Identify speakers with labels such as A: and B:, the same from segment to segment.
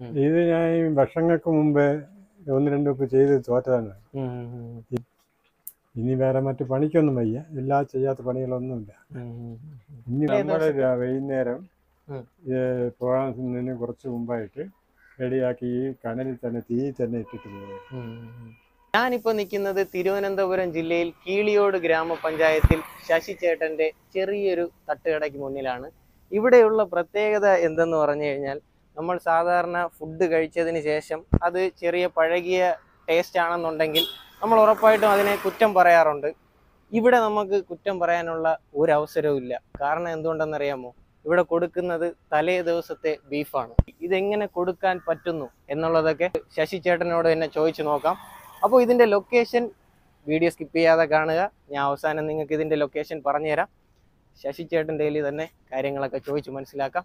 A: ഉം.
B: ഇത് ഞാൻ ഈ വർഷങ്ങൾക്ക് മുമ്പേ ഒന്ന് രണ്ട് ഉപ്പ് ചെയ്ത് തോറ്റതാണ്
A: ഉം, ഉം, ഉം,
B: ഇനി വേറെ മറ്റു പണിക്കൊന്നും വയ്യ എല്ലാ ചെയ്യാത്ത പണികളൊന്നുമില്ല
A: ഉം, ഉം, ഉം.
B: ഇനി
A: ഏത്
B: നമ്മൾ വൈകുന്നേരം
A: ഉം.
B: ഏ, പോകാൻ കുറച്ച് മുമ്പായിട്ട് റെഡിയാക്കി ഈ കനലിൽ തന്നെ തീ തന്നെ ഇട്ടിട്ട് പോകും
A: ഞാനിപ്പോ നിൽക്കുന്നത് തിരുവനന്തപുരം ജില്ലയിൽ കീളിയോട് ഗ്രാമപഞ്ചായത്തിൽ ശശി ചേട്ടന്റെ ചെറിയൊരു തട്ടുകടയ്ക്ക് മുന്നിലാണ് ഇവിടെയുള്ള പ്രത്യേകത എന്തെന്ന് പറഞ്ഞു കഴിഞ്ഞാൽ നമ്മൾ സാധാരണ ഫുഡ് കഴിച്ചതിന് ശേഷം അത് ചെറിയ പഴകിയ ടേസ്റ്റ് ആണെന്നുണ്ടെങ്കിൽ നമ്മൾ ഉറപ്പായിട്ടും അതിനെ കുറ്റം പറയാറുണ്ട് ഇവിടെ നമുക്ക് കുറ്റം പറയാനുള്ള ഒരു അവസരവും ഇല്ല കാരണം എന്തുകൊണ്ടെന്നറിയാമോ ഇവിടെ കൊടുക്കുന്നത് തലേ ദിവസത്തെ ബീഫാണ് ഇതെങ്ങനെ കൊടുക്കാൻ പറ്റുന്നു എന്നുള്ളതൊക്കെ ശശി ചേട്ടനോട് തന്നെ ചോദിച്ചു നോക്കാം അപ്പോൾ ഇതിന്റെ ലൊക്കേഷൻ വീഡിയോ സ്കിപ്പ് ചെയ്യാതെ കാണുക ഞാൻ അവസാനം നിങ്ങൾക്ക് ഇതിന്റെ ലൊക്കേഷൻ പറഞ്ഞുതരാം ശശി ചേട്ടൻ്റെ കയ്യിൽ തന്നെ കാര്യങ്ങളൊക്കെ ചോദിച്ച് മനസ്സിലാക്കാം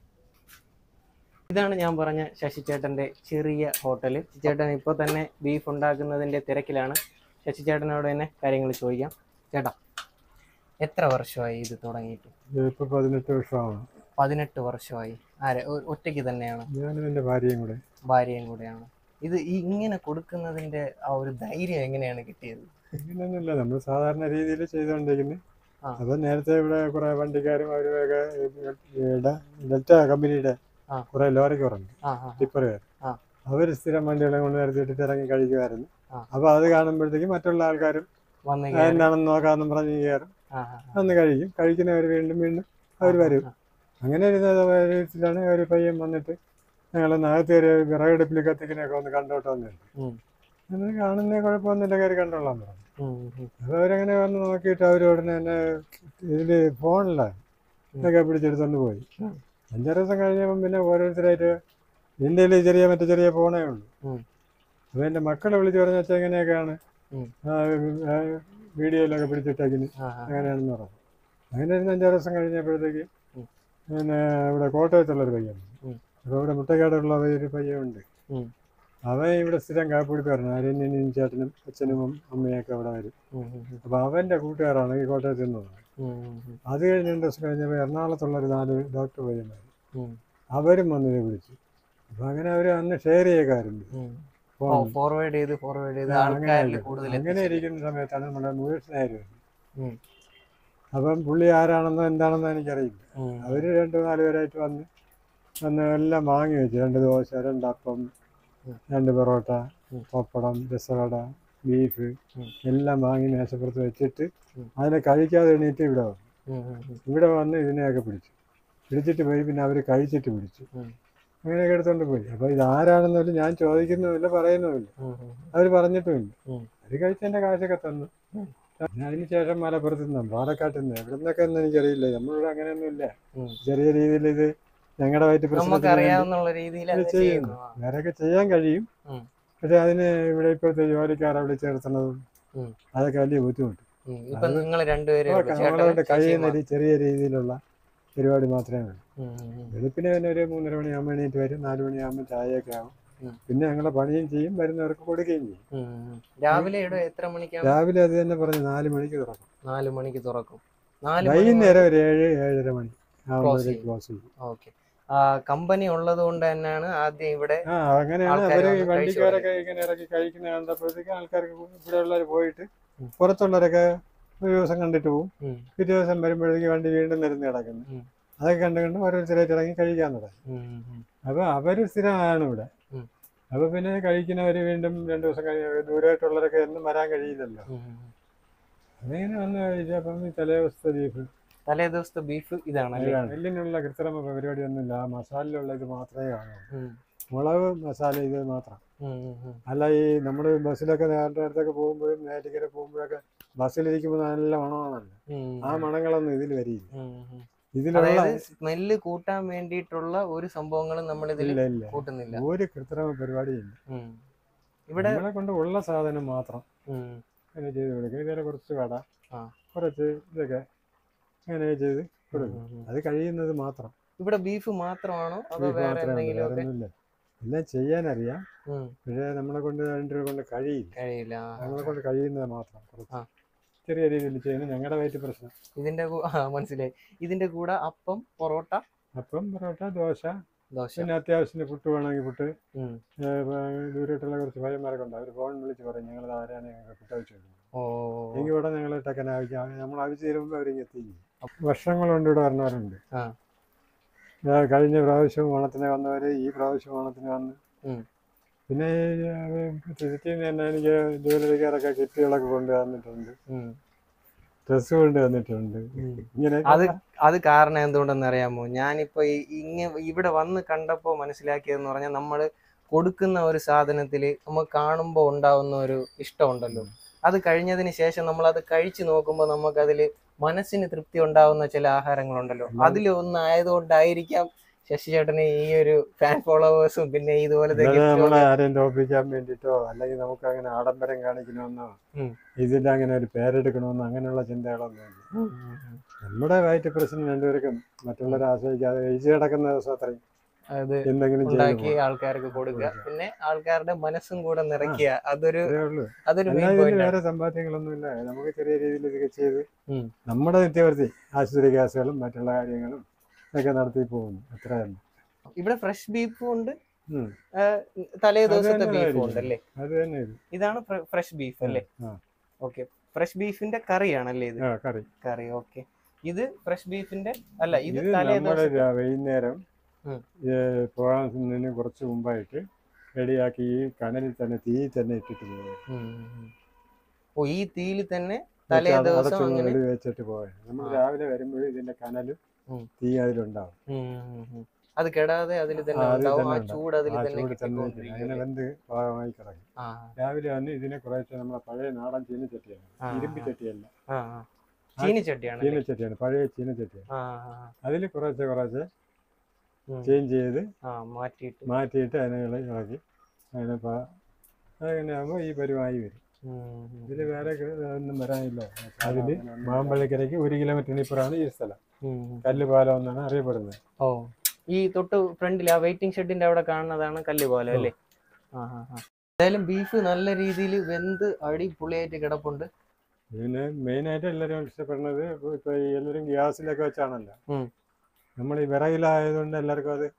A: ഇതാണ് ഞാൻ പറഞ്ഞ ശശി ചേട്ടന്റെ ചെറിയ ഹോട്ടൽ ചേട്ടൻ ഇപ്പോൾ തന്നെ ബീഫ് ഉണ്ടാക്കുന്നതിന്റെ തിരക്കിലാണ് ശശി ചേട്ടനോട് തന്നെ കാര്യങ്ങൾ ചോദിക്കാം ചേട്ടാ എത്ര വർഷമായി ഇത് തുടങ്ങിയിട്ട്
B: ഇപ്പൊ പതിനെട്ട് വർഷമാണ്
A: പതിനെട്ട് വർഷമായി ആരെ ഒ- ഒറ്റയ്ക്ക് തന്നെയാണ്
B: ഞാനും എൻ്റെ ഭാര്യയും കൂടെ
A: ഭാര്യയും കൂടെയാണ് ഇത് ഈ ഇങ്ങനെ കൊടുക്കുന്നതിന്റെ ആ ഒരു ധൈര്യം എങ്ങനെയാണ് കിട്ടിയത്
B: ഇങ്ങനെയൊന്നുമില്ല നമ്മൾ സാധാരണ രീതിയിൽ ചെയ്തുകൊണ്ടിരിക്കുന്നത്
A: ആ.
B: അപ്പൊ നേരത്തെ ഇവിടെ കുറെ വണ്ടിക്കാരും അവരൊക്കെ ഡെൽറ്റ കമ്പനിയുടെ
A: ആ.
B: കുറെ ലോറിക്കുറുണ്ട്
A: ആ ആ
B: ടിപ്പറുകാർ
A: ആ.
B: അവർ സ്ഥിരം വണ്ടികളെ കൊണ്ട് നിർത്തിയിട്ട് ഇറങ്ങി കഴിക്കുമായിരുന്നു
A: ആ.
B: അപ്പൊ അത് കാണുമ്പോഴത്തേക്കും മറ്റുള്ള ആൾക്കാരും
A: വന്ന്
B: "ആ, എന്താണെന്ന് നോക്കാമെന്നും പറഞ്ഞ് കയറും
A: ആ, ആ, ആ.
B: അന്ന് കഴിക്കും കഴിക്കുന്നവർ വീണ്ടും വീണ്ടും അവർ വരും
A: ആ,
B: അങ്ങനെ ഒരു രീതിയിലാണ് ഒരു പയ്യൻ വന്നിട്ട് ഞങ്ങൾ നകത്ത് കയറി വിറകടുപ്പിൽ കത്തിക്കുന്നൊക്കെ ഒന്ന് കണ്ടോട്ട് വന്നിട്ട്
A: ഉം.
B: അങ്ങനെ കാണുന്ന കുഴപ്പമൊന്നുമില്ല കയറി കണ്ടോളാൻ പറഞ്ഞു
A: ഉം, ഉം,
B: അപ്പൊ അവരങ്ങനെ വന്ന് നോക്കിയിട്ട് അവർ ഉടനെ തന്നെ ഇതില് ഫോണിലാണ് ഇതൊക്കെ പിടിച്ചെടുത്തോണ്ട് പോയി
A: ഉം.
B: അഞ്ചാറ് ദിവസം കഴിഞ്ഞപ്പം പിന്നെ ഓരോരുത്തരായിട്ട് എൻ്റെ കയ്യിൽ ചെറിയ മറ്റേ ചെറിയ ഫോണേ ഉള്ളൂ
A: ഉം.
B: അപ്പൊ എൻ്റെ മക്കളെ വിളിച്ച് പറഞ്ഞ വെച്ചാൽ എങ്ങനെയൊക്കെയാണ്
A: ഉം.
B: ആ, ആ, വീഡിയോയിലൊക്കെ പിടിച്ചിട്ടേക്കിന്
A: ആ, ആ.
B: അങ്ങനെയാണെന്ന് പറഞ്ഞു അങ്ങനെ ഇരുന്ന് അഞ്ചാറ് ദിവസം കഴിഞ്ഞപ്പോഴത്തേക്ക്
A: ഉം.
B: പിന്നെ ഇവിടെ കോട്ടയത്തുള്ളൊരു പയ്യൻ
A: ഉം.
B: അപ്പോൾ ഇവിടെ മുട്ടക്കാടുള്ള ഒരു പയ്യനുണ്ട്
A: ഉം.
B: അവൻ ഇവിടെ സ്ഥിരം കാപ്പിടിപ്പായിരുന്നു അരണ്യനും ചേട്ടനും അച്ഛനും അമ്മ- അമ്മയൊക്കെ അവിടെ വരും
A: ഉം, ഉം, ഉം,
B: അപ്പോൾ അവൻ്റെ കൂട്ടുകാരാണ് ഈ കോട്ടയത്ത് നിന്നത്
A: ഉം, ഉം, ഉം,
B: അത് കഴിഞ്ഞ് രണ്ട് ദിവസം കഴിഞ്ഞപ്പോൾ എറണാകുളത്തുള്ള ഒരു നാല് ഡോക്ടർ പയ്യന്മാർ
A: ഉം,
B: അവരും വന്നിനെ വിളിച്ചു അപ്പോൾ അങ്ങനെ അവർ അന്ന് ഷെയർ ചെയ്യക്കാറുണ്ട്
A: ഉം.
B: ഫോൺ
A: ഓ, ഫോർവേഡ് ചെയ്ത് ഫോർവേഡ് ചെയ്ത്
B: ആ,
A: ആൾക്കാരിൽ
B: അങ്ങനെ
A: കൂടുതൽ
B: അങ്ങനെ
A: എത്തിച്ചേരും.
B: ഇരിക്കുന്ന സമയത്താണ് നമ്മുടെ മുകേഷനായിരുന്നു
A: ഉം.
B: അപ്പം പുള്ളി ആരാണെന്നോ എന്താണെന്നോ എനിക്കറിയില്ല
A: ഉം,
B: അവർ രണ്ട് നാല് പേരായിട്ട് വന്ന് വന്ന് എല്ലാം വാങ്ങി വെച്ചു രണ്ട് ദോശ രണ്ടപ്പം
A: ഉം.
B: രണ്ട് പൊറോട്ട
A: ഉം.
B: പപ്പടം രസവട ബീഫ്
A: ഉം.
B: എല്ലാം വാങ്ങി മേശപ്പുറത്ത് വെച്ചിട്ട്
A: ഉം.
B: അതിനെ കഴിക്കാതെ എണീറ്റ് ഇവിടെ വന്നു
A: ഉം, ഉം, ഉം,
B: ഇവിടെ വന്ന് ഇതിനെയൊക്കെ പിടിച്ചു പിടിച്ചിട്ട് പോയി പിന്നെ അവർ കഴിച്ചിട്ട് പിടിച്ചു
A: ഉം.
B: അങ്ങനെയൊക്കെ എടുത്തോണ്ട് പോയി അപ്പോൾ ഇത് ആരാണെന്നല്ല ഞാൻ ചോദിക്കുന്നുമില്ല പറയുന്നുമില്ല
A: ഉം, ഉം,
B: അവർ പറഞ്ഞിട്ടുമില്ല
A: ഉം.
B: അത് കഴിച്ചതിൻ്റെ കാശൊക്കെ തന്നു
A: ഉം.
B: പിന്നെ അതിന് ശേഷം മലപ്പുറത്ത് നിന്ന് പാലക്കാട്ടിൽ നിന്ന് എവിടെ നിന്നൊക്കെ ഒന്നും എനിക്കറിയില്ല നമ്മളിവിടെ അങ്ങനെയൊന്നും ഇല്ല
A: ഉം.
B: ചെറിയ രീതിയിൽ ഇത് ഞങ്ങളുടെ വയറ്റ്
A: നമുക്ക്
B: പ്രശ്നത്തിന് വേണ്ടി
A: അറിയാവുന്ന രീതിയിൽ
B: ഇത് ചെയ്യുന്നു വേറെയൊക്കെ ചെയ്യാൻ കഴിയും
A: ഉം.
B: പക്ഷെ അതിന് ഇവിടെ ഇപ്പോഴത്തെ ജോലിക്കാരെ വിളിച്ച് ചേർത്തുന്നതും
A: ഉം.
B: അതൊക്കെ വലിയ ബുദ്ധിമുട്ട്
A: ഇപ്പൊ നിങ്ങൾ രണ്ടുപേരും
B: അതൊക്കെ നമ്മളെ കഴിയുന്ന ഒരു ചെറിയ രീതിയിലുള്ള പരിപാടി മാത്രമേ ഉള്ളൂ വെളുപ്പിന് തന്നെ ഒരു മൂന്നര മണിയാകുമ്പോൾ എണീറ്റ് വരും നാല് മണിയാകുമ്പോൾ ചായയൊക്കെ ആവും
A: ഉം.
B: പിന്നെ ഞങ്ങളെ പണിയും ചെയ്യും വരുന്നവർക്ക് കൊടുക്കുകയും ചെയ്യും
A: രാവിലെ ഇവിടെ എത്ര മണിക്കാണ്
B: രാവിലെ അത് തന്നെ പറഞ്ഞു നാല് മണിക്ക് തുറക്കും
A: നാല് മണിക്ക് തുറക്കും നാല് മണി
B: വൈകുന്നേരം ഒരു ഏഴ് ഏഴര മണി ആകുമ്പോഴത്തേക്ക്
A: ചെയ്യും.
B: ക്ലോസ് ചെയ്യും
A: ഓക്കെ കമ്പനി ഉള്ളത് കൊണ്ട് തന്നെയാണ് ആദ്യം ഇവിടെ
B: ആ അങ്ങനെയാണ്
A: ആൾക്കാര്
B: അവര് ഈ
A: വന്ന് കഴിച്ചു
B: വണ്ടിക്കാരൊക്കെ ഇങ്ങനെ ഇറക്കി കഴിക്കുന്ന കണ്ടപ്പോഴത്തേക്ക് ആൾക്കാർക്ക് ഇവിടെ ഉള്ളവർ പോയിട്ട്
A: ഉം.
B: പുറത്തുള്ളവരൊക്കെ ഒരു ദിവസം കണ്ടിട്ട് പോകും
A: ഉം,
B: പിറ്റേ ദിവസം വരുമ്പോഴേക്ക് വണ്ടി വീണ്ടും നിരന്ന് കിടക്കുന്നു
A: ഉം.
B: അതൊക്കെ കണ്ട് കണ്ട് ഓരോരുത്തരായിട്ട് ഇറങ്ങി കഴിക്കാൻ തുടങ്ങി
A: ഉം, ഉം, ഉം.
B: അപ്പൊ അവര് സ്ഥിരമാണ് ഇവിടെ
A: ഉം.
B: അപ്പൊ പിന്നെ കഴിക്കുന്നവര് വീണ്ടും രണ്ടു ദിവസം കഴിഞ്ഞ് ദൂരമായിട്ടുള്ളവരൊക്കെ എന്നും വരാൻ കഴിയില്ലല്ലോ
A: ഉം, ഉം.
B: അങ്ങനെ വന്ന് കഴിച്ചപ്പം ഈ തലേ ദിവസത്തെ ബീഫ്
A: തലേ ദിവസത്തെ ബീഫ് ഇതാണല്ലേ
B: എല്ലിനുള്ള കൃത്രിമ പരിപാടിയൊന്നുമില്ല ആ മസാലയിലുള്ള ഇത് മാത്രമേ കാണൂ
A: ഉം,
B: മുളക് മസാല ഇത് മാത്രം
A: ഉം, ഉം, ഉം.
B: അല്ല ഈ നമ്മൾ ബസ്സിലൊക്കെ നേരത്തെ അടുത്തൊക്കെ പോകുമ്പോഴും നേറ്റിക്കര പോകുമ്പോഴൊക്കെ ബസ്സിലിരിക്കുമ്പോൾ നല്ല മണമാണല്ലോ
A: ഉം,
B: ആ മണങ്ങളൊന്നും ഇതിൽ വരില്ല
A: ഉം, ഉം.
B: ഇതിലുള്ള
A: അതായത് സ്മെല്ല് കൂട്ടാൻ വേണ്ടിയിട്ടുള്ള ഒരു സംഭവങ്ങളും നമ്മൾ ഇതിൽ
B: ഇല്ല ഇല്ല
A: കൂട്ടുന്നില്ല
B: ഒരു കൃത്രിമ പരിപാടിയില്ല
A: ഉം. ഇവിടെ
B: നമ്മളെ കൊണ്ട് ഉള്ള സാധനം മാത്രം
A: ഉം,
B: അങ്ങനെ ചെയ്ത് കൊടുക്കും ഇതുവരെ കുറച്ച് വട
A: ആ.
B: കുറച്ച് ഇതൊക്കെ അങ്ങനെ ചെയ്ത്
A: ഉം,
B: കൊടുക്കും
A: ഉം.
B: അത് കഴിയുന്നത് മാത്രം
A: ഇവിടെ ബീഫ് മാത്രമാണോ അതോ
B: ബീഫ്
A: വേറെ
B: മാത്രമേ ഉള്ളൂ
A: എന്തെങ്കിലും
B: വേറെ
A: ഒക്കെ
B: ഒന്നുമില്ല എല്ലാം ചെയ്യാനറിയാം
A: ഉം,
B: പക്ഷേ നമ്മളെ കൊണ്ട് രണ്ടു കൊണ്ട് കഴിയില്ല
A: കഴിയില്ല ആ,
B: നമ്മളെ കൊണ്ട് കഴിയുന്നത് മാത്രം കുറച്ച്
A: ആ.
B: ചെറിയ രീതിയിൽ ചെയ്യുന്നത് ഞങ്ങളുടെ വയറ്റ് പ്രശ്നം
A: ഇതിന്റെ കൂ- ആ, മനസ്സിലായി ഇതിന്റെ കൂടെ അപ്പം പൊറോട്ട
B: അപ്പം പൊറോട്ട ദോശ
A: ദോശ
B: പിന്നെ അത്യാവശ്യത്തിന് പുട്ട് വേണമെങ്കിൽ പുട്ട്
A: ഉം.
B: ഏഹ് പ- ദൂരമായിട്ടുള്ള കുറച്ച് പയ്യന്മാരൊക്കെ ഉണ്ട് അവർ ഫോൺ വിളിച്ച് പറയും ഞങ്ങൾ ആരാണ് ഞങ്ങൾക്ക് പുട്ട് അയച്ചു കൊടുക്കുന്നത്
A: ഓ
B: എങ്കിൽ ഇവിടെ ഞങ്ങൾ ടെക്കൻ ആവശ്യം നമ്മൾ ആവശ്യം തരുമ്പോൾ അവർക്ക് എത്തിക്കും വർഷങ്ങളുണ്ട് ഇവിടെ വരുന്നവരുണ്ട്
A: ആ.
B: ഏഹ് കഴിഞ്ഞ പ്രാവശ്യം ഓണത്തിന് വന്നവർ ഈ പ്രാവശ്യം ഓണത്തിന് വന്ന്
A: ഉം.
B: പിന്നെ സിറ്റിയിൽ നിന്ന് തന്നെ എനിക്ക് ജോലിക്കാരൊക്കെ കിറ്റുകളൊക്കെ കൊണ്ട് വന്നിട്ടുണ്ട്
A: ഉം.
B: ഡ്രസ്സ് കൊണ്ട് വന്നിട്ടുണ്ട് ഇങ്ങനെ
A: അത് അത് കാരണം എന്തുകൊണ്ടെന്ന് അറിയാമോ ഞാനിപ്പോ ഈ ഇങ്ങ ഇവിടെ വന്ന് കണ്ടപ്പോ മനസ്സിലാക്കിയതെന്ന് പറഞ്ഞാൽ നമ്മൾ കൊടുക്കുന്ന ഒരു സാധനത്തില് നമുക്ക് കാണുമ്പോൾ ഉണ്ടാവുന്ന ഒരു ഇഷ്ടമുണ്ടല്ലോ അത് കഴിഞ്ഞതിന് ശേഷം നമ്മൾ അത് കഴിച്ചു നോക്കുമ്പോൾ നമുക്കതിൽ മനസ്സിന് തൃപ്തി ഉണ്ടാവുന്ന ചില ആഹാരങ്ങളുണ്ടല്ലോ അതിൽ ഒന്നായതുകൊണ്ടായിരിക്കാം ശശി ചേട്ടന് ഈ ഒരു ഫാൻ ഫോളോവേഴ്സും പിന്നെ ഇതുപോലത്തെ
B: അല്ലാതെ
A: gift
B: നമ്മളെ
A: ഒക്കെ-
B: ആരെയും തോപ്പിക്കാൻ വേണ്ടിയിട്ടോ അല്ലെങ്കിൽ നമുക്ക് അങ്ങനെ ആഡംബരം കാണിക്കണമെന്നോ
A: ഉം.
B: ഇതിന്റെ അങ്ങനെ ഒരു പേരെടുക്കണമെന്നോ അങ്ങനെയുള്ള ചിന്തകളൊന്നും ഇല്ല
A: ഉം, ഉം, ഉം.
B: നമ്മുടെ വയറ്റ് പ്രശ്നം രണ്ടുപേർക്കും മറ്റുള്ളവരെ ആശ്രയിക്കാതെ എഴുതി കിടക്കുന്ന ദിവസം അത്രയും
A: അത്
B: എന്തെങ്കിലും ചെയ്തു
A: ഉണ്ടാക്കി ആൾക്കാർക്ക് കൊടുക്കുക പിന്നെ ആൾക്കാരുടെ മനസ്സും കൂടെ നിറയ്ക്കുക അതൊരു
B: അതേ ഉള്ളൂ
A: അതൊരു മെയിൻ
B: അല്ലാതെ ഇതിന്
A: പോയിന്റ്
B: വേറെ സമ്പാദ്യങ്ങളൊന്നും ഇല്ല നമുക്ക് ചെറിയ രീതിയിൽ ഇതൊക്കെ ചെയ്ത്
A: ഉം.
B: നമ്മുടെ നിത്യവൃത്തി ആശുപത്രി കേസുകളും മറ്റുള്ള കാര്യങ്ങളും ഒക്കെ നടത്തി പോകുന്നു അത്ര തന്നെ
A: ഇവിടെ ഫ്രഷ് ബീഫും ഉണ്ട്
B: ഉം.
A: തലേ
B: അത്
A: ദിവസത്തെ
B: തന്നെ
A: ബീഫും
B: ആയിരിക്കും.
A: ഉണ്ട് അല്ലേ
B: അത് തന്നെ ഇത്
A: ഇതാണ് ഫ്രഷ് ബീഫ് അല്ലേ
B: ആ
A: ഓക്കെ ഫ്രഷ് ബീഫിന്റെ കറിയാണല്ലേ ഇത്
B: ആ കറി
A: കറി ഓക്കെ ഇത് ഫ്രഷ് ബീഫിന്റെ അല്ല ഇത്
B: ഇത്
A: തലേ
B: നമ്മുടെ
A: ദിവസം
B: രാ- വൈകുന്നേരം
A: ഉം.
B: ഏ, പോകാൻ കുറച്ച് മുമ്പായിട്ട് റെഡിയാക്കി ഈ കനലിൽ തന്നെ തീ തന്നെ ഇട്ടിട്ട് പോകും
A: ഓ ഈ തീയിൽ തന്നെ തലേ ദിവസം അങ്ങനെ
B: അടച്ചു വെച്ചിട്ട് പോയത് നമ്മൾ
A: ആ.
B: രാവിലെ വരുമ്പോഴും ഇതിന്റെ കനലും
A: ഉം.
B: തീ അതിലുണ്ടാവും
A: ഉം, ഉം, ഉം. അത് കെടാതെ അതിൽ തന്നെ
B: ആ, അതിൽ
A: ഉണ്ടാവും
B: തന്നെ
A: ആ
B: ഉണ്ടാവും.
A: ചൂട് അതിൽ
B: ആ
A: തന്നെ
B: ചൂട് തന്നെ ഇരിക്കും.
A: കിട്ടിക്കൊണ്ടിരിക്കും
B: അങ്ങനെ വെന്ത് പാകമായി കിടക്കും
A: ആ
B: രാവിലെ വന്ന് ഇതിനെ കുറേശ്ശെ നമ്മളെ പഴയ നാടൻ ചീനച്ചട്ടിയാണ്
A: ആ,
B: ഇരുമ്പ് ചട്ടിയല്ല
A: ആ ആ. ചീനിച്ചട്ടിയാണ്
B: ചീനച്ചട്ടിയാണ് പഴയ ചീനച്ചട്ടിയാണ്
A: ആ ആ, ആ.
B: അതിൽ കുറേശ്ശെ കുറേശ്ശെ
A: ഉം.
B: ചേഞ്ച് ചെയ്ത്
A: ആ മാറ്റിയിട്ട്
B: മാറ്റിയിട്ട് അതിനെ ഇള- ഇളക്കി അതിനെ പാ അങ്ങനെ ആകുമ്പോൾ ഈ പരുവായി വരും
A: ഉം, ഉം.
B: ഇതിൽ വേറെ ക- ഒന്നും വരാനില്ല അതിൽ മാമ്പഴക്കരയ്ക്ക് ഒരു കിലോമീറ്ററിന് ഇപ്പുറമാണ് ഈ സ്ഥലം
A: ഉം.
B: കല്ലുപാലം എന്നാണ് അറിയപ്പെടുന്നത്
A: ഓ ഈ തൊട്ട് ഫ്രണ്ടിൽ ആ വെയിറ്റിംഗ് ഷെഡിന്റെ അവിടെ കാണുന്നതാണ് കല്ലുപോലെ അല്ലേ ആ ആ ആ എന്തായാലും ബീഫ് നല്ല രീതിയിൽ വെന്ത് അടിപൊളിയായിട്ട് കിടപ്പുണ്ട്
B: പിന്നെ മെയിനായിട്ട് എല്ലാവരും ഇഷ്ടപ്പെടുന്നത് ഇപ്പൊ ഇപ്പൊ ഈ എല്ലാവരും ഗ്യാസിലൊക്കെ വെച്ചാണല്ലോ
A: ഉം.
B: നമ്മൾ ഈ വിറകിലായതുകൊണ്ട് എല്ലാവർക്കും അത്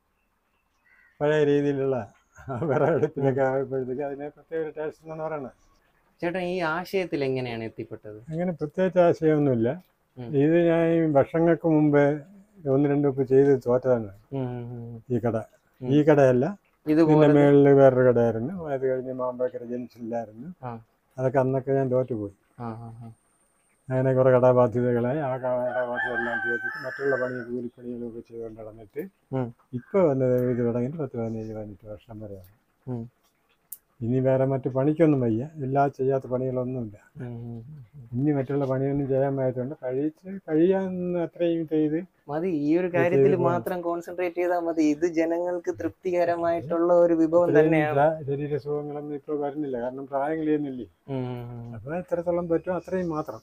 B: പഴയ രീതിയിലുള്ള ആ വിറകടുപ്പിലൊക്കെ ആയപ്പോഴത്തേക്ക് അതിന് പ്രത്യേക ഒരു ടേസ്റ്റ് എന്നാണ് പറയുന്നത്
A: ചേട്ടൻ ഈ ആശയത്തിൽ എങ്ങനെയാണ് എത്തിപ്പെട്ടത്
B: അങ്ങനെ പ്രത്യേകിച്ച് ആശയമൊന്നുമില്ല
A: ഉം.
B: ഇത് ഞാൻ ഈ വർഷങ്ങൾക്ക് മുമ്പേ ഒന്ന് രണ്ട് ഉപ്പ് ചെയ്ത് തോറ്റതാണ്
A: ഉം, ഉം, ഉം.
B: ഈ കട
A: ഉം.
B: ഈ കടയല്ല ഇതിന്റെ
A: ഇതുപോലെ
B: മേളിൽ വേറൊരു കടയായിരുന്നു അത് കഴിഞ്ഞ് മാമ്പഴക്കര ജംഗ്ഷനിലായിരുന്നു
A: ആ.
B: അതൊക്കെ അന്നൊക്കെ ഞാൻ തോറ്റുപോയി
A: ആ, ആ, ആ.
B: അങ്ങനെ കുറേ കടാബാധ്യതകളായി ആ കടാബാധ്യത എല്ലാം തീർത്തിട്ട് മറ്റുള്ള പണി കൂലിപ്പണികളൊക്കെ ചെയ്തുകൊണ്ട് നടന്നിട്ട്
A: ഉം.
B: ഇപ്പോൾ വന്നത് ഇത് തുടങ്ങിയിട്ട് പത്ത് പതിനേഴ് പതിനെട്ട് വർഷം വരെയാണ്
A: ഉം.
B: ഇനി വേറെ മറ്റു പണിക്കൊന്നും വയ്യ എല്ലാ ചെയ്യാത്ത പണികളൊന്നുമില്ല
A: ഉം, ഉം, ഉം.
B: ഇനി മറ്റുള്ള പണിയൊന്നും ചെയ്യാൻ പറ്റുകൊണ്ട് കഴിച്ച് കഴിയാവുന്ന അത്രയും ചെയ്ത്
A: മതി ഈ ഒരു കാര്യത്തിൽ
B: ചെയ്ത്
A: മാത്രം കോൺസെൻട്രേറ്റ് ചെയ്താൽ മതി ഇത് ജനങ്ങൾക്ക് തൃപ്തികരമായിട്ടുള്ള ഒരു വിഭവം
B: ഇത്രയും
A: തന്നെയാണ്
B: പ്രാ- ശരീര സുഖങ്ങളൊന്നും ഇപ്പോൾ വരുന്നില്ല കാരണം പ്രായം കഴിയുന്നില്ലേ
A: ഉം, ഉം, ഉം.
B: അപ്പോൾ എത്രത്തോളം പറ്റും അത്രയും മാത്രം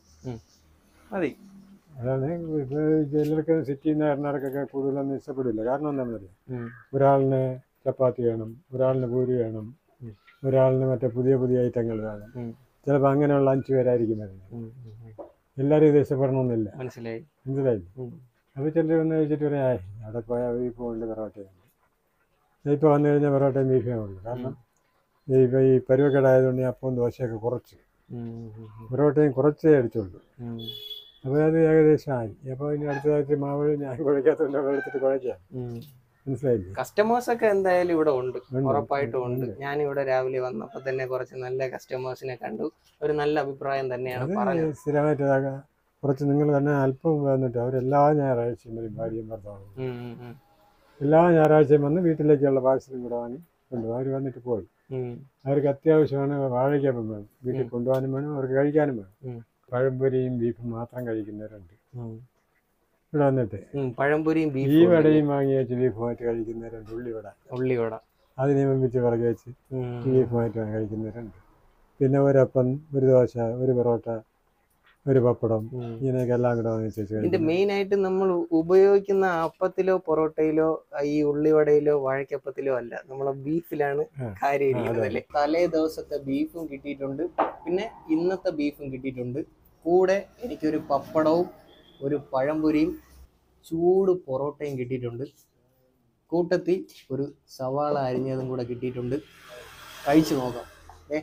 A: മതി
B: അതാണ് ഇപ്പോൾ ചിലർക്ക് സിറ്റിയിൽ നിന്ന് വരുന്നവർക്കൊക്കെ കൂടുതലൊന്നും ഇഷ്ടപ്പെടില്ല കാരണം എന്താണെന്ന് അറിയാം
A: ഉം.
B: ഒരാളിന് ചപ്പാത്തി വേണം ഒരാളിന് പൂരി വേണം
A: ഉം.
B: ഒരാളിന് മറ്റേ പുതിയ പുതിയ ഐറ്റങ്ങൾ വേണം
A: ഉം.
B: ചിലപ്പോൾ അങ്ങനെയുള്ള അഞ്ച് പേരായിരിക്കും വരുന്നത്
A: ഉം, ഉം, ഉം.
B: എല്ലാവരും ഇത് ഇഷ്ടപ്പെടണമെന്നില്ല
A: മനസ്സിലായി
B: മനസ്സിലായില്ലേ
A: ഉം.
B: അപ്പോൾ ചിലർ വന്ന് കഴിച്ചിട്ട് പറയാം "ആയ്, അവിടെ പോയാൽ ബീഫ് കൊണ്ട് പൊറോട്ടയുണ്ട് ഇപ്പോൾ വന്നു കഴിഞ്ഞാൽ പൊറോട്ടയും ബീഫേ ഉള്ളൂ കാരണം ഇപ്പോൾ ഈ പരുവക്കടായതുകൊണ്ട് ഈ അപ്പവും ദോശയൊക്കെ കുറച്ച്
A: ഉം, ഉം, ഉം.
B: പൊറോട്ടയും കുറച്ചേ അടിച്ചുള്ളൂ
A: ഉം.
B: അപ്പോൾ അത് ഏകദേശം ആയി അപ്പോൾ ഇനി അടുത്തതായിട്ട് മാവ് ഞാൻ കുഴക്കാത്തതുകൊണ്ട് അവിടെ എടുത്തിട്ട് കുഴക്കാം
A: ഉം.
B: മനസ്സിലായില്ലേ
A: കസ്റ്റമേഴ്സ് ഒക്കെ എന്തായാലും ഇവിടെ ഉണ്ട്
B: ഉണ്ട്,
A: ഉറപ്പായിട്ടും ഉണ്ട്
B: ഉണ്ട്.
A: ഞാൻ ഇവിടെ രാവിലെ വന്നപ്പോൾ തന്നെ കുറച്ച് നല്ല കസ്റ്റമേഴ്സിനെ കണ്ടു ഒരു നല്ല അഭിപ്രായം തന്നെയാണ്
B: അത്
A: പറഞ്ഞത്
B: സ്ഥിരമായിട്ട് ഇതാ- കുറച്ച് നിങ്ങൾ തന്നെ അല്പം വന്നിട്ട് അവരെല്ലാ ഞായറാഴ്ചയും വരും ഭാര്യയും ഭർത്താവും
A: ഉം, ഉം, ഉം.
B: എല്ലാ ഞായറാഴ്ചയും വന്ന് വീട്ടിലേക്കുള്ള പാഴ്സലും കൂടെ വാങ്ങി കൊണ്ടുപോകും അവർ വന്നിട്ട് പോയി
A: ഉം.
B: അവർക്ക് അത്യാവശ്യമാണ് വാഴയ്ക്കപ്പം വേണം വീട്ടിൽ
A: ഉം.
B: കൊണ്ടുപോകാനും വേണം അവർക്ക് കഴിക്കാനും വേണം
A: ഉം.
B: പഴംപൊരിയും ബീഫും മാത്രം കഴിക്കുന്നവരുണ്ട്
A: ഉം.
B: ഇവിടെ വന്നിട്ട്
A: ഉം. പഴംപൊരിയും
B: ഈ
A: ബീഫും
B: വടയും വാങ്ങി വെച്ച് ബീഫുമായിട്ട് കഴിക്കുന്നവരുണ്ട് ഉള്ളിവട
A: ഉള്ളിവട
B: അതിനെ വെമ്പിച്ച് വിറകി വെച്ച്
A: ഉം.
B: ബീഫുമായിട്ട് കഴിക്കുന്നവരുണ്ട് പിന്നെ ഒരപ്പം ഒരു ദോശ ഒരു പൊറോട്ട ഒരു പപ്പടം
A: ഉം.
B: ഇങ്ങനെയൊക്കെ എല്ലാം കൂടെ വാങ്ങിച്ച് വെച്ച്
A: ഇതിന്റെ
B: കഴിക്കും
A: മെയിൻ ആയിട്ട് നമ്മൾ ഉപയോഗിക്കുന്ന അപ്പത്തിലോ പൊറോട്ടയിലോ ഈ ഉള്ളിവടയിലോ വാഴക്കപ്പത്തിലോ അല്ല നമ്മളെ ബീഫിലാണ്
B: ആ.
A: കാര്യം
B: ആ,
A: ഇരിക്കുന്നത്
B: അതെ.
A: അല്ലേ തലേ ദിവസത്തെ ബീഫും കിട്ടിയിട്ടുണ്ട് പിന്നെ ഇന്നത്തെ ബീഫും കിട്ടിയിട്ടുണ്ട് കൂടെ എനിക്കൊരു പപ്പടവും ഒരു പഴംപൊരിയും ചൂട് പൊറോട്ടയും കിട്ടിയിട്ടുണ്ട് കൂട്ടത്തിൽ ഒരു സവാള അരിഞ്ഞതും കൂടെ കിട്ടിയിട്ടുണ്ട് കഴിച്ചു നോക്കാം ഏ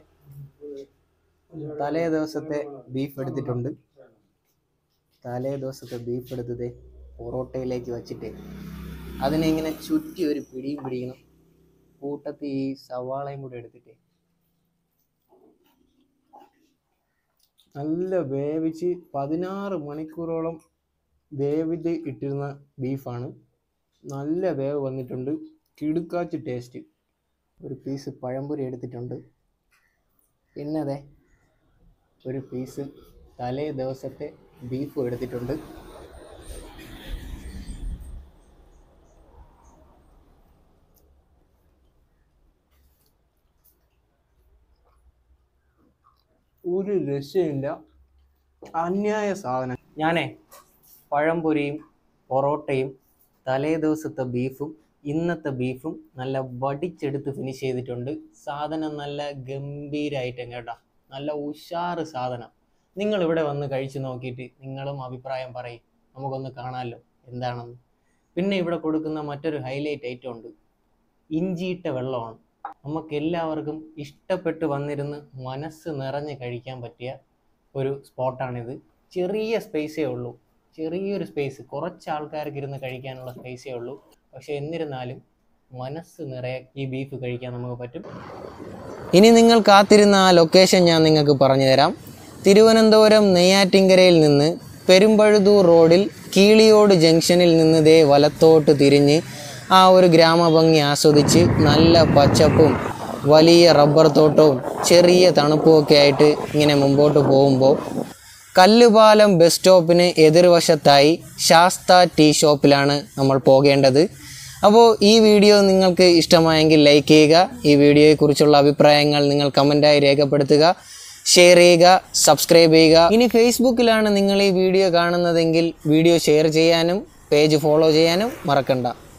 A: തലേ ദിവസത്തെ ബീഫ് എടുത്തിട്ടുണ്ട് തലേ ദിവസത്തെ ബീഫ് എടുത്തത് പൊറോട്ടയിലേക്ക് വച്ചിട്ട് അതിനെ ഇങ്ങനെ ചുറ്റി ഒരു പിടിയും പിടിക്കണം കൂട്ടത്തിൽ ഈ സവാളയും കൂടെ എടുത്തിട്ട് നല്ല വേവിച്ച് പതിനാറ് മണിക്കൂറോളം വേവിത് ഇട്ടിരുന്ന ബീഫാണ് നല്ല വേവ് വന്നിട്ടുണ്ട് കിടുക്കാച്ച് ടേസ്റ്റ് ഒരു പീസ് പഴംപൊരി എടുത്തിട്ടുണ്ട് പിന്നെ അതെ ഒരു പീസ് തലേ ദിവസത്തെ ബീഫും എടുത്തിട്ടുണ്ട് ഒരു രക്ഷയില്ല അന്യായ സാധനം ഞാനേ പഴംപൊരിയും പൊറോട്ടയും തലേ ദിവസത്തെ ബീഫും ഇന്നത്തെ ബീഫും നല്ല വടിച്ചെടുത്ത് ഫിനിഷ് ചെയ്തിട്ടുണ്ട് സാധനം നല്ല ഗംഭീരായിട്ടും കേട്ടോ നല്ല ഉഷാറ് സാധനം നിങ്ങൾ ഇവിടെ വന്ന് കഴിച്ചു നോക്കിയിട്ട് നിങ്ങളും അഭിപ്രായം പറയും നമുക്കൊന്ന് കാണാമല്ലോ എന്താണെന്ന് പിന്നെ ഇവിടെ കൊടുക്കുന്ന മറ്റൊരു ഹൈലൈറ്റ് ഐറ്റം ഉണ്ട് ഇഞ്ചിയിട്ട വെള്ളമാണ് നമുക്ക് എല്ലാവർക്കും ഇഷ്ടപ്പെട്ട് വന്നിരുന്ന് മനസ്സ് നിറഞ്ഞ് കഴിക്കാൻ പറ്റിയ ഒരു സ്പോട്ടാണിത് ചെറിയ സ്പേസേ ഉള്ളൂ ചെറിയൊരു സ്പേസ് കുറച്ച് ആൾക്കാർക്ക് ഇരുന്ന് കഴിക്കാനുള്ള സ്പേസേ ഉള്ളൂ പക്ഷെ എന്നിരുന്നാലും മനസ്സ് നിറയെ ഈ ബീഫ് കഴിക്കാൻ നമുക്ക് പറ്റും ഇനി നിങ്ങൾ കാത്തിരുന്ന ആ ലൊക്കേഷൻ ഞാൻ നിങ്ങൾക്ക് പറഞ്ഞു തരാം തിരുവനന്തപുരം നെയ്യാറ്റിൻകരയിൽ നിന്ന് പെരുമ്പഴുതൂർ റോഡിൽ കീളിയോട് ജംഗ്ഷനിൽ നിന്ന് ദേ വലത്തോട്ട് തിരിഞ്ഞ് ആ ഒരു ഗ്രാമഭംഗി ആസ്വദിച്ച് നല്ല പച്ചപ്പും വലിയ റബ്ബർ തോട്ടവും ചെറിയ തണുപ്പും ഒക്കെ ആയിട്ട് ഇങ്ങനെ മുമ്പോട്ട് പോകുമ്പോൾ കല്ലുപാലം ബസ് സ്റ്റോപ്പിന് എതിർവശത്തായി ശാസ്ത ടീ ഷോപ്പിലാണ് നമ്മൾ പോകേണ്ടത് അപ്പോൾ ഈ വീഡിയോ നിങ്ങൾക്ക് ഇഷ്ടമായെങ്കിൽ ലൈക്ക് ചെയ്യുക ഈ വീഡിയോയെക്കുറിച്ചുള്ള അഭിപ്രായങ്ങൾ നിങ്ങൾ കമൻറ്റായി രേഖപ്പെടുത്തുക ഷെയർ ചെയ്യുക സബ്സ്ക്രൈബ് ചെയ്യുക ഇനി ഫേസ്ബുക്കിലാണ് നിങ്ങൾ ഈ വീഡിയോ കാണുന്നതെങ്കിൽ വീഡിയോ ഷെയർ ചെയ്യാനും പേജ് ഫോളോ ചെയ്യാനും മറക്കണ്ട